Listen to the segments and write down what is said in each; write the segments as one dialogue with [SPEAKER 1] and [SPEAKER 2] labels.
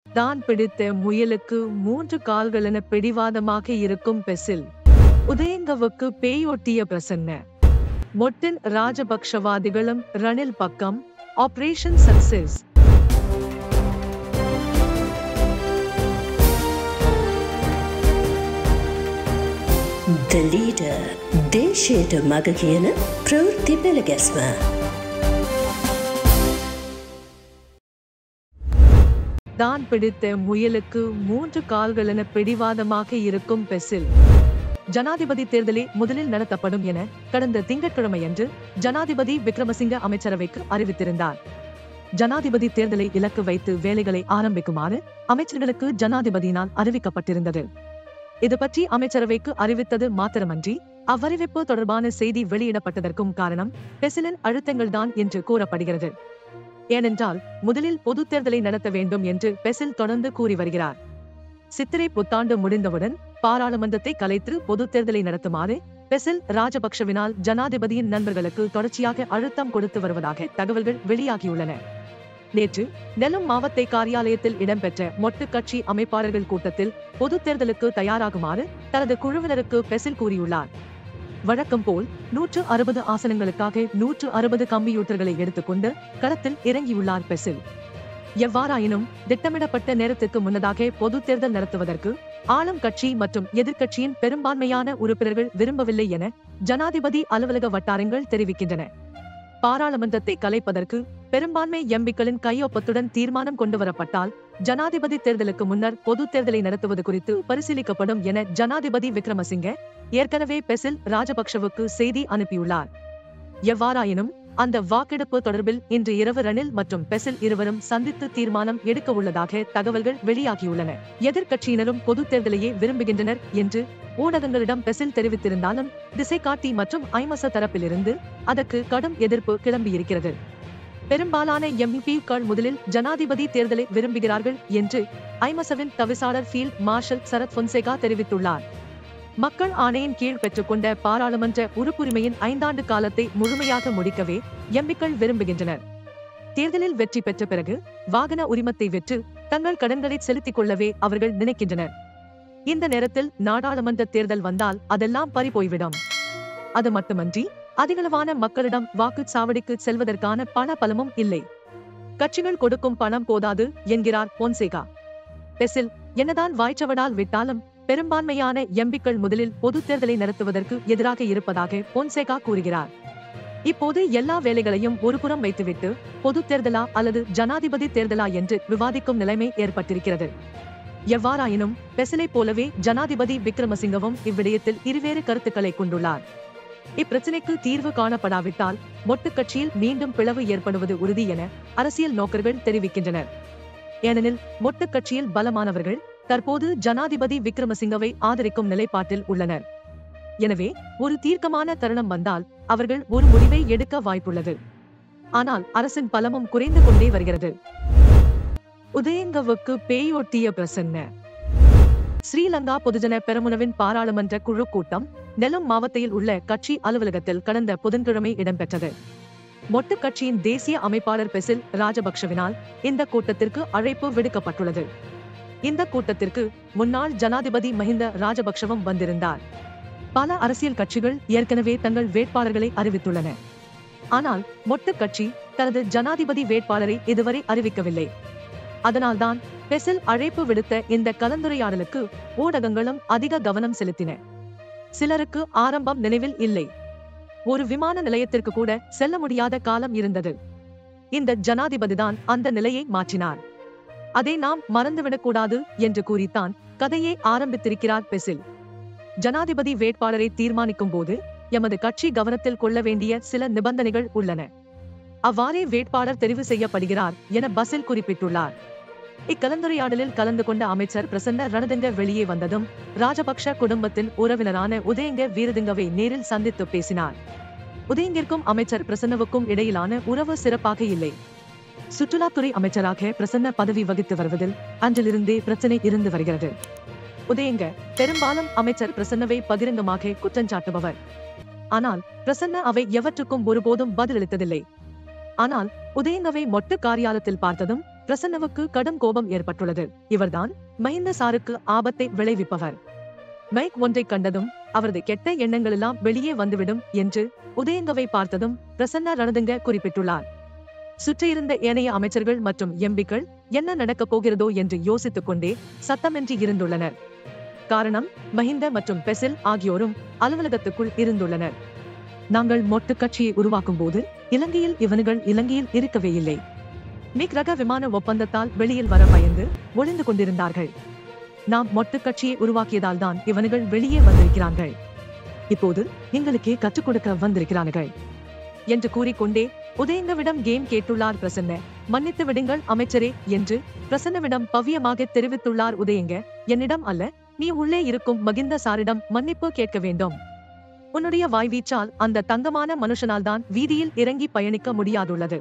[SPEAKER 1] தான் பிடித்த முயலுக்கு மூன்று கால்களென பிடிவாதமாக இருக்கும் பெசில் உதயங்கவுக்கு பேயொட்டிய பிரசன்ன மொட்டின் ராஜபக்ஷவாதிகளும் ரணில் பக்கம் ஆபரேஷன் சக்சஸ்
[SPEAKER 2] The leader දේශයට මග කියන ප්‍රවෘත්ති පෙළගැස්ම.
[SPEAKER 1] தான் பிடித்த முயலுக்கு மூன்று கால்களென பிடிவாதமாக இருக்கும் பெசில் ஜனாதிபதி தேர்தலே முதலில் நடத்தப்படும் என கடந்த திங்கட்கிழமையன்று ஜனாதிபதி விக்ரமசிங்க அமைச்சரவைக்கு அறிவித்திருந்தார் ஜனாதிபதி தேர்தலை இலக்கு வைத்து வேலைகளை ஆரம்பிக்குமாறு அமைச்சர்களுக்கு ஜனாதிபதியினால் அறிவிக்கப்பட்டிருந்தது இது பற்றி அமைச்சரவைக்கு அறிவித்தது மாத்திரமன்றி அவ்வறிவிப்பு தொடர்பான செய்தி வெளியிடப்பட்டதற்கும் காரணம் பெசிலின் அழுத்தங்கள்தான் என்று கூறப்படுகிறது ஏனென்றால் முதலில் பொது தேர்தலை நடத்த வேண்டும் என்று பெசில் தொடர்ந்து கூறி வருகிறார் சித்திரை புத்தாண்டு முடிந்தவுடன் பாராளுமன்றத்தை கலைத்து பொது தேர்தலை நடத்துமாறு பெசில் ராஜபக்ஷவினால் ஜனாதிபதியின் நண்பர்களுக்கு தொடர்ச்சியாக அழுத்தம் கொடுத்து வருவதாக தகவல்கள் வெளியாகியுள்ளன நேற்று நெல்லும் மாவட்ட காரியாலயத்தில் இடம்பெற்ற மொட்டு கட்சி அமைப்பாளர்கள் கூட்டத்தில் பொது தேர்தலுக்கு தயாராகுமாறு தனது குழுவினருக்கு பெசில் கூறியுள்ளார் வழக்கம் போல் நூற்று அறுபது ஆசனங்களுக்காக நூற்று அறுபது கம்ப்யூட்டர்களை எடுத்துக்கொண்டு களத்தில் இறங்கியுள்ளார் பெசில் எவ்வாறாயினும் திட்டமிடப்பட்ட நேரத்திற்கு முன்னதாக பொது தேர்தல் நடத்துவதற்கு ஆளும் கட்சி மற்றும் எதிர்க்கட்சியின் பெரும்பான்மையான உறுப்பினர்கள் விரும்பவில்லை என ஜனாதிபதி அலுவலக வட்டாரங்கள் தெரிவிக்கின்றன பாராளுமன்றத்தை கலைப்பதற்கு பெரும்பான்மை எம்பிக்களின் கையொப்பத்துடன் தீர்மானம் கொண்டுவரப்பட்டால் ஜனாதிபதி தேர்தலுக்கு முன்னர் பொது தேர்தலை நடத்துவது குறித்து பரிசீலிக்கப்படும் என ஜனாதிபதி விக்ரமசிங்க ஏற்கனவே பெசில் ராஜபக்ஷவுக்கு செய்தி அனுப்பியுள்ளார் எவ்வாறாயினும் அந்த வாக்கெடுப்பு தொடர்பில் இன்று இரவு ரணில் மற்றும் பெசில் இருவரும் சந்தித்து தீர்மானம் எடுக்க உள்ளதாக தகவல்கள் வெளியாகியுள்ளன எதிர்க்கட்சியினரும் பொது தேர்தலையே விரும்புகின்றனர் என்று ஊடகங்களிடம் பெசில் தெரிவித்திருந்தாலும் திசை காட்டி மற்றும் ஐமச தரப்பிலிருந்து அதற்கு கடும் எதிர்ப்பு கிளம்பியிருக்கிறது பெரும்பாலான எம்பிக்கள் முதலில் ஜனாதிபதி தேர்தலை விரும்புகிறார்கள் என்று ஐமசவின் தவிசாளர் ஃபீல்ட் மார்ஷல் சரத் பொன்சேகா தெரிவித்துள்ளார் மக்கள் ஆணையின் கீழ் பெற்றுக்கொண்ட பாராளுமன்ற உறுப்புரிமையின் ஐந்தாண்டு காலத்தை முழுமையாக முடிக்கவே எம்பிக்கள் விரும்புகின்றனர் தேர்தலில் வெற்றி பெற்ற பிறகு வாகன உரிமத்தை விற்று தங்கள் கடன்களை செலுத்திக் கொள்ளவே அவர்கள் நினைக்கின்றனர் இந்த நேரத்தில் நாடாளுமன்ற தேர்தல் வந்தால் அதெல்லாம் பறிபோய்விடும் அது மட்டுமன்றி அதிகளவான மக்களிடம் வாக்குச் சாவடிக்கு செல்வதற்கான பண பலமும் இல்லை கட்சிகள் கொடுக்கும் பணம் போதாது என்கிறார் பொன்சேகா பெசில் என்னதான் வாய்ச்சவடால் விட்டாலும் பெரும்பான்மையான எம்பிக்கள் முதலில் பொது தேர்தலை நடத்துவதற்கு எதிராக இருப்பதாக பொன்சேகா கூறுகிறார் இப்போது எல்லா வேலைகளையும் ஒருபுறம் வைத்துவிட்டு பொது தேர்தலா அல்லது ஜனாதிபதி தேர்தலா என்று விவாதிக்கும் நிலைமை ஏற்பட்டிருக்கிறது எவ்வாறாயினும் பெசிலை போலவே ஜனாதிபதி விக்ரமசிங்கவும் இவ்விடயத்தில் இருவேறு கருத்துக்களை கொண்டுள்ளார் இப்பிரச்சினைக்கு தீர்வு காணப்படாவிட்டால் மொட்டு கட்சியில் மீண்டும் பிளவு ஏற்படுவது உறுதி என அரசியல் நோக்கர்கள் தெரிவிக்கின்றனர் ஏனெனில் மொட்டு கட்சியில் பலமானவர்கள் தற்போது ஜனாதிபதி விக்ரமசிங்கவை ஆதரிக்கும் நிலைப்பாட்டில் உள்ளனர் எனவே ஒரு தீர்க்கமான தருணம் வந்தால் அவர்கள் ஒரு முடிவை எடுக்க வாய்ப்புள்ளது ஆனால் அரசின் பலமும் குறைந்து கொண்டே வருகிறது உதயங்கவுக்கு பேயொட்டிய பிரசன்ன ஸ்ரீலங்கா பொதுஜன பெரமுனவின் பாராளுமன்ற குழு கூட்டம் நெல்லம் மாவட்டத்தில் உள்ள கட்சி அலுவலகத்தில் கடந்த புதன்கிழமை இடம்பெற்றது மொட்டு கட்சியின் தேசிய அமைப்பாளர் பெசில் ராஜபக்ஷவினால் இந்த கூட்டத்திற்கு அழைப்பு விடுக்கப்பட்டுள்ளது இந்த கூட்டத்திற்கு முன்னாள் ஜனாதிபதி மஹிந்த ராஜபக்ஷவும் வந்திருந்தார் பல அரசியல் கட்சிகள் ஏற்கனவே தங்கள் வேட்பாளர்களை அறிவித்துள்ளன ஆனால் மொட்டு கட்சி தனது ஜனாதிபதி வேட்பாளரை இதுவரை அறிவிக்கவில்லை அதனால்தான் பெசில் அழைப்பு விடுத்த இந்த கலந்துரையாடலுக்கு ஊடகங்களும் அதிக கவனம் செலுத்தின சிலருக்கு ஆரம்பம் நினைவில் இல்லை ஒரு விமான நிலையத்திற்கு கூட செல்ல முடியாத காலம் இருந்தது இந்த ஜனாதிபதிதான் அந்த நிலையை மாற்றினார் அதை நாம் மறந்துவிடக்கூடாது என்று கூறித்தான் கதையை ஆரம்பித்திருக்கிறார் பெசில் ஜனாதிபதி வேட்பாளரை தீர்மானிக்கும் போது எமது கட்சி கவனத்தில் கொள்ள வேண்டிய சில நிபந்தனைகள் உள்ளன அவ்வாறே வேட்பாளர் தெரிவு செய்யப்படுகிறார் என பசில் குறிப்பிட்டுள்ளார் இக்கலந்துரையாடலில் கலந்து கொண்ட அமைச்சர் பிரசன்ன ரணதுங்க வெளியே வந்ததும் ராஜபக்ஷ குடும்பத்தின் உறவினரான உதயங்க வீரதுங்கவை நேரில் சந்தித்து பேசினார் உதயங்கிற்கும் அமைச்சர் பிரசன்னவுக்கும் இடையிலான உறவு சிறப்பாக இல்லை சுற்றுலாத்துறை அமைச்சராக பிரசன்ன பதவி வகித்து வருவதில் அன்றிலிருந்தே பிரச்சனை இருந்து வருகிறது உதயங்க பெரும்பாலும் அமைச்சர் பிரசன்னவை பகிரங்கமாக குற்றஞ்சாட்டுபவர் ஆனால் பிரசன்ன அவை எவற்றுக்கும் ஒருபோதும் பதிலளித்ததில்லை ஆனால் உதயங்கவை மொட்டு காரியாலத்தில் பார்த்ததும் பிரசன்னவுக்கு கடும் கோபம் ஏற்பட்டுள்ளது இவர்தான் மஹிந்த சாருக்கு ஆபத்தை விளைவிப்பவர் மைக் ஒன்றை கண்டதும் அவரது கெட்ட எண்ணங்களெல்லாம் வெளியே வந்துவிடும் என்று உதயங்கவை பார்த்ததும் பிரசன்னா ரணதுங்க குறிப்பிட்டுள்ளார் சுற்றியிருந்த ஏனைய அமைச்சர்கள் மற்றும் எம்பிக்கள் என்ன நடக்கப் போகிறதோ என்று யோசித்துக் கொண்டே சத்தமின்றி இருந்துள்ளனர் காரணம் மஹிந்த மற்றும் பெசில் ஆகியோரும் அலுவலகத்துக்குள் இருந்துள்ளனர் நாங்கள் மொட்டு கட்சியை உருவாக்கும் போது இலங்கையில் இவனுகள் இலங்கையில் இருக்கவே இல்லை மிக் ரக விமான ஒப்பந்தத்தால் வெளியில் வர பயந்து ஒளிந்து கொண்டிருந்தார்கள் நாம் மொட்டு கட்சியை உருவாக்கியதால் தான் இவனுகள் வெளியே வந்திருக்கிறார்கள் இப்போது எங்களுக்கே கற்றுக் கொடுக்க வந்திருக்கிறார்கள் என்று கூறிக்கொண்டே உதயங்கவிடம் கேம் கேட்டுள்ளார் பிரசன்ன மன்னித்து விடுங்கள் அமைச்சரே என்று பிரசன்னவிடம் பவ்யமாக தெரிவித்துள்ளார் உதயங்க என்னிடம் அல்ல நீ உள்ளே இருக்கும் மகிந்த சாரிடம் மன்னிப்பு கேட்க வேண்டும் உன்னுடைய வாய்வீச்சால் அந்த தங்கமான மனுஷனால் தான் வீதியில் இறங்கி பயணிக்க முடியாதுள்ளது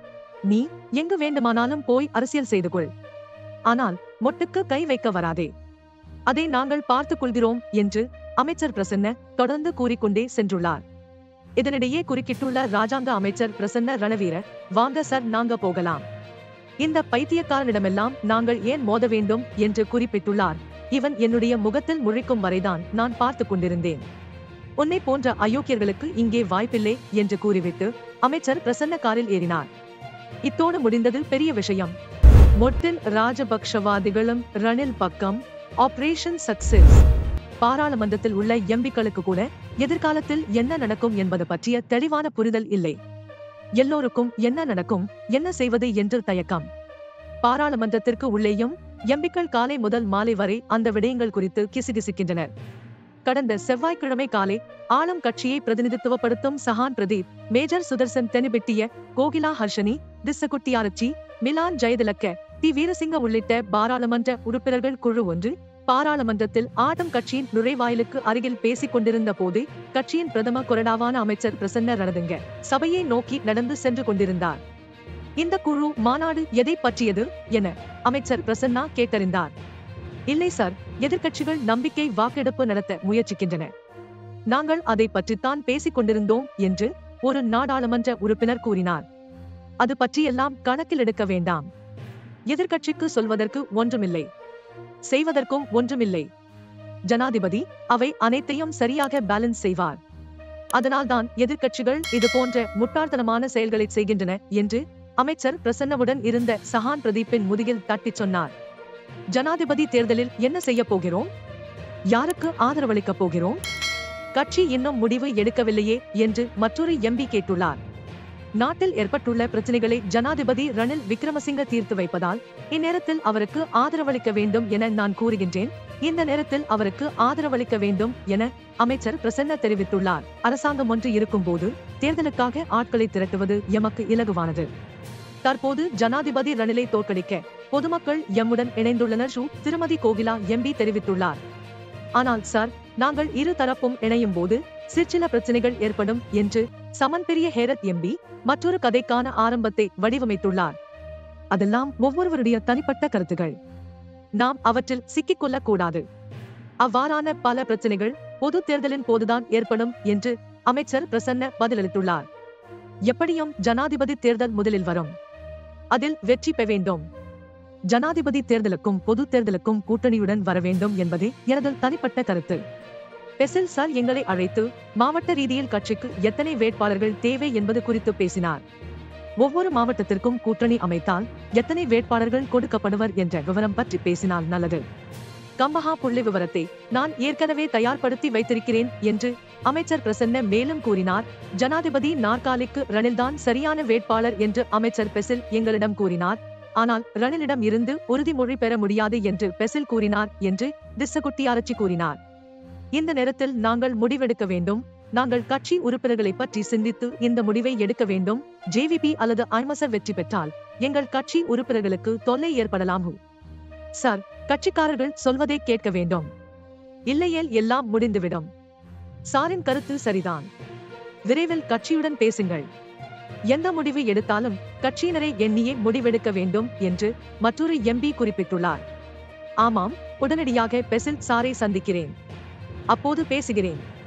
[SPEAKER 1] நீ எங்கு வேண்டுமானாலும் போய் அரசியல் செய்து கொள் ஆனால் மொட்டுக்கு கை வைக்க வராதே அதை நாங்கள் பார்த்துக் கொள்கிறோம் என்று அமைச்சர் பிரசன்ன தொடர்ந்து கூறிக்கொண்டே சென்றுள்ளார் இதனிடையே குறுக்கிட்டுள்ள ராஜாங்க அமைச்சர் பிரசன்ன ரணவீர வாங்க சார் நாங்க போகலாம் இந்த பைத்தியக்காரனிடமெல்லாம் நாங்கள் ஏன் மோத வேண்டும் என்று குறிப்பிட்டுள்ளார் இவன் என்னுடைய முகத்தில் முழிக்கும் வரைதான் நான் பார்த்துக் கொண்டிருந்தேன் உன்னை போன்ற அயோக்கியர்களுக்கு இங்கே வாய்ப்பில்லை என்று கூறிவிட்டு அமைச்சர் பிரசன்ன காரில் ஏறினார் இத்தோடு முடிந்தது பெரிய விஷயம் மொட்டின் ராஜபக்ஷவாதிகளும் ரணில் பக்கம் ஆபரேஷன் சக்சஸ் பாராளுமன்றத்தில் உள்ள எம்பிக்களுக்கு கூட எதிர்காலத்தில் என்ன நடக்கும் என்பது பற்றிய தெளிவான புரிதல் இல்லை எல்லோருக்கும் என்ன நடக்கும் என்ன செய்வது என்று தயக்கம் பாராளுமன்றத்திற்கு உள்ளேயும் எம்பிக்கள் காலை முதல் மாலை வரை அந்த விடயங்கள் குறித்து கிசுகிசுக்கின்றனர் கடந்த செவ்வாய்க்கிழமை காலை ஆளும் கட்சியை பிரதிநிதித்துவப்படுத்தும் சஹான் பிரதீப் மேஜர் சுதர்சன் தெனிபெட்டிய கோகிலா ஹர்ஷனி திஸ்ஸகுட்டியாரச்சி மிலான் ஜெயதிலக்க டி வீரசிங்க உள்ளிட்ட பாராளுமன்ற உறுப்பினர்கள் குழு ஒன்று பாராளுமன்றத்தில் ஆட்டம் கட்சியின் நுழைவாயிலுக்கு அருகில் பேசிக் கொண்டிருந்த போது கட்சியின் பிரதம கொறடாவான அமைச்சர் பிரசன்ன ரணதுங்க சபையை நோக்கி நடந்து சென்று கொண்டிருந்தார் இந்த குழு மாநாடு எதை பற்றியது என அமைச்சர் பிரசன்னா கேட்டறிந்தார் இல்லை சார் எதிர்க்கட்சிகள் நம்பிக்கை வாக்கெடுப்பு நடத்த முயற்சிக்கின்றன நாங்கள் அதை பற்றித்தான் பேசிக் கொண்டிருந்தோம் என்று ஒரு நாடாளுமன்ற உறுப்பினர் கூறினார் அது பற்றியெல்லாம் கணக்கில் எடுக்க வேண்டாம் எதிர்க்கட்சிக்கு சொல்வதற்கு ஒன்றுமில்லை செய்வதற்கும் ஒன்றுமில்லை ஜனாதிபதி அவை அனைத்தையும் சரியாக பேலன்ஸ் செய்வார் அதனால்தான் எதிர்க்கட்சிகள் இது போன்ற முட்டாள்தனமான செயல்களை செய்கின்றன என்று அமைச்சர் பிரசன்னவுடன் இருந்த சஹான் பிரதீப்பின் முதுகில் தட்டிச் சொன்னார் ஜனாதிபதி தேர்தலில் என்ன செய்ய போகிறோம் யாருக்கு ஆதரவளிக்கப் போகிறோம் கட்சி இன்னும் முடிவு எடுக்கவில்லையே என்று மற்றொரு எம்பி கேட்டுள்ளார் நாட்டில் ஏற்பட்டுள்ள பிரச்சனைகளை ஜனாதிபதி ரணில் விக்ரமசிங்க தீர்த்து வைப்பதால் இந்நேரத்தில் அவருக்கு ஆதரவளிக்க வேண்டும் என நான் கூறுகின்றேன் இந்த நேரத்தில் அவருக்கு ஆதரவளிக்க வேண்டும் என அமைச்சர் பிரசன்ன தெரிவித்துள்ளார் அரசாங்கம் ஒன்று இருக்கும்போது தேர்தலுக்காக ஆட்களை திரட்டுவது எமக்கு இலகுவானது தற்போது ஜனாதிபதி ரணிலை தோற்கடிக்க பொதுமக்கள் எம்முடன் இணைந்துள்ளனர் ஷூ திருமதி கோகிலா எம்பி தெரிவித்துள்ளார் ஆனால் சார் நாங்கள் இரு தரப்பும் இணையும் போது சிற்சில பிரச்சனைகள் ஏற்படும் என்று சமன் பெரிய ஹேரத் எம்பி மற்றொரு கதைக்கான ஆரம்பத்தை வடிவமைத்துள்ளார் அதெல்லாம் ஒவ்வொருவருடைய தனிப்பட்ட கருத்துகள் நாம் அவற்றில் சிக்கிக் கொள்ளக் கூடாது அவ்வாறான பல பிரச்சனைகள் பொது தேர்தலின் போதுதான் ஏற்படும் என்று அமைச்சர் பிரசன்ன பதிலளித்துள்ளார் எப்படியும் ஜனாதிபதி தேர்தல் முதலில் வரும் அதில் வெற்றி பெற வேண்டும் ஜனாதிபதி தேர்தலுக்கும் பொது தேர்தலுக்கும் கூட்டணியுடன் வர வேண்டும் என்பதே எனது தனிப்பட்ட கருத்து பெசில் சார் எங்களை அழைத்து மாவட்ட ரீதியில் கட்சிக்கு எத்தனை வேட்பாளர்கள் தேவை என்பது குறித்து பேசினார் ஒவ்வொரு மாவட்டத்திற்கும் கூட்டணி அமைத்தால் எத்தனை வேட்பாளர்கள் கொடுக்கப்படுவர் என்ற விவரம் பற்றி பேசினால் நல்லது கம்பஹா புள்ளி விவரத்தை நான் ஏற்கனவே தயார்படுத்தி வைத்திருக்கிறேன் என்று அமைச்சர் பிரசன்ன மேலும் கூறினார் ஜனாதிபதி நாற்காலிக்கு ரணில்தான் சரியான வேட்பாளர் என்று அமைச்சர் பெசில் எங்களிடம் கூறினார் ஆனால் ரணிலிடம் இருந்து உறுதிமொழி பெற முடியாது என்று பெசில் கூறினார் என்று திஸ்ஸகுட்டியாரச்சி கூறினார் இந்த நேரத்தில் நாங்கள் முடிவெடுக்க வேண்டும் நாங்கள் கட்சி உறுப்பினர்களை பற்றி சிந்தித்து இந்த முடிவை எடுக்க வேண்டும் ஜேவிபி அல்லது ஐமசர் வெற்றி பெற்றால் எங்கள் கட்சி உறுப்பினர்களுக்கு தொல்லை ஏற்படலாம் சார் கட்சிக்காரர்கள் சொல்வதை கேட்க வேண்டும் இல்லையேல் எல்லாம் முடிந்துவிடும் சாரின் கருத்து சரிதான் விரைவில் கட்சியுடன் பேசுங்கள் எந்த முடிவு எடுத்தாலும் கட்சியினரை எண்ணியே முடிவெடுக்க வேண்டும் என்று மற்றொரு எம்பி குறிப்பிட்டுள்ளார் ஆமாம் உடனடியாக பெசில் சாரை சந்திக்கிறேன் அப்போது பேசுகிறேன்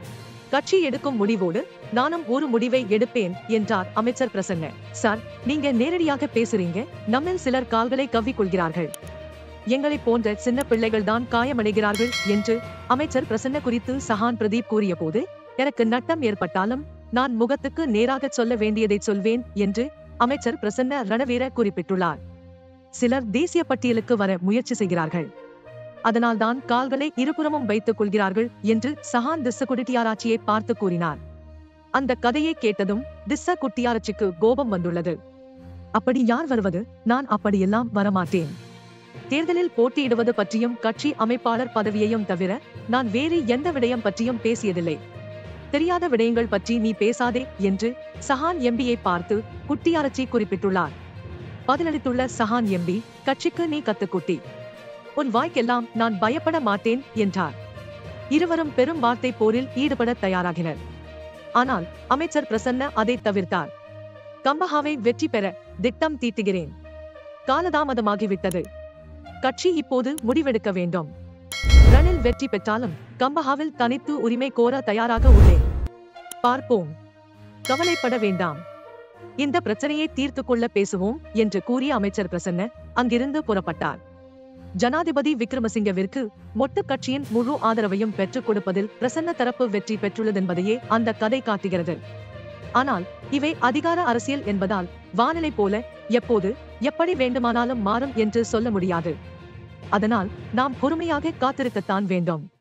[SPEAKER 1] கட்சி எடுக்கும் முடிவோடு நானும் ஒரு முடிவை எடுப்பேன் என்றார் அமைச்சர் பிரசன்ன சார் நீங்க நேரடியாக பேசுறீங்க நம்மில் சிலர் கால்களை கவ்விக்கொள்கிறார்கள் எங்களைப் போன்ற சின்ன பிள்ளைகள் தான் காயமடைகிறார்கள் என்று அமைச்சர் பிரசன்ன குறித்து சஹான் பிரதீப் கூறிய போது எனக்கு நட்டம் ஏற்பட்டாலும் நான் முகத்துக்கு நேராக சொல்ல வேண்டியதை சொல்வேன் என்று அமைச்சர் பிரசன்ன ரணவீர குறிப்பிட்டுள்ளார் சிலர் தேசிய பட்டியலுக்கு வர முயற்சி செய்கிறார்கள் அதனால்தான் கால்களை இருபுறமும் வைத்துக் கொள்கிறார்கள் என்று சஹான் திஸ்ஸ குடிட்டியாராச்சியை பார்த்து கூறினார் அந்த கதையை கேட்டதும் திஸ்ஸ குட்டியாராச்சிக்கு கோபம் வந்துள்ளது அப்படி யார் வருவது நான் அப்படியெல்லாம் வரமாட்டேன் தேர்தலில் போட்டியிடுவது பற்றியும் கட்சி அமைப்பாளர் பதவியையும் தவிர நான் வேறு எந்த விடயம் பற்றியும் பேசியதில்லை தெரியாத விடயங்கள் பற்றி நீ பேசாதே என்று சஹான் எம்பியை பார்த்து குட்டியாரச்சி குறிப்பிட்டுள்ளார் பதிலளித்துள்ள சஹான் எம்பி கட்சிக்கு நீ கத்துக்குட்டி உன் வாய்க்கெல்லாம் நான் பயப்பட மாட்டேன் என்றார் இருவரும் பெரும் வார்த்தை போரில் ஈடுபட தயாராகினர் ஆனால் அமைச்சர் பிரசன்ன அதை தவிர்த்தார் கம்பஹாவை வெற்றி பெற திட்டம் தீட்டுகிறேன் காலதாமதமாகிவிட்டது கட்சி இப்போது முடிவெடுக்க வேண்டும் ரணில் வெற்றி பெற்றாலும் கம்பஹாவில் தனித்து உரிமை கோர தயாராக உள்ளேன் பார்ப்போம் கவலைப்பட வேண்டாம் இந்த பிரச்சனையை தீர்த்து கொள்ள பேசுவோம் என்று கூறிய அமைச்சர் பிரசன்ன அங்கிருந்து புறப்பட்டார் ஜனாதிபதி விக்ரமசிங்கவிற்கு மொட்டு கட்சியின் முழு ஆதரவையும் பெற்றுக் கொடுப்பதில் பிரசன்ன தரப்பு வெற்றி பெற்றுள்ளதென்பதையே அந்த கதை காட்டுகிறது ஆனால் இவை அதிகார அரசியல் என்பதால் வானிலை போல எப்போது எப்படி வேண்டுமானாலும் மாறும் என்று சொல்ல முடியாது அதனால் நாம் பொறுமையாக காத்திருக்கத்தான் வேண்டும்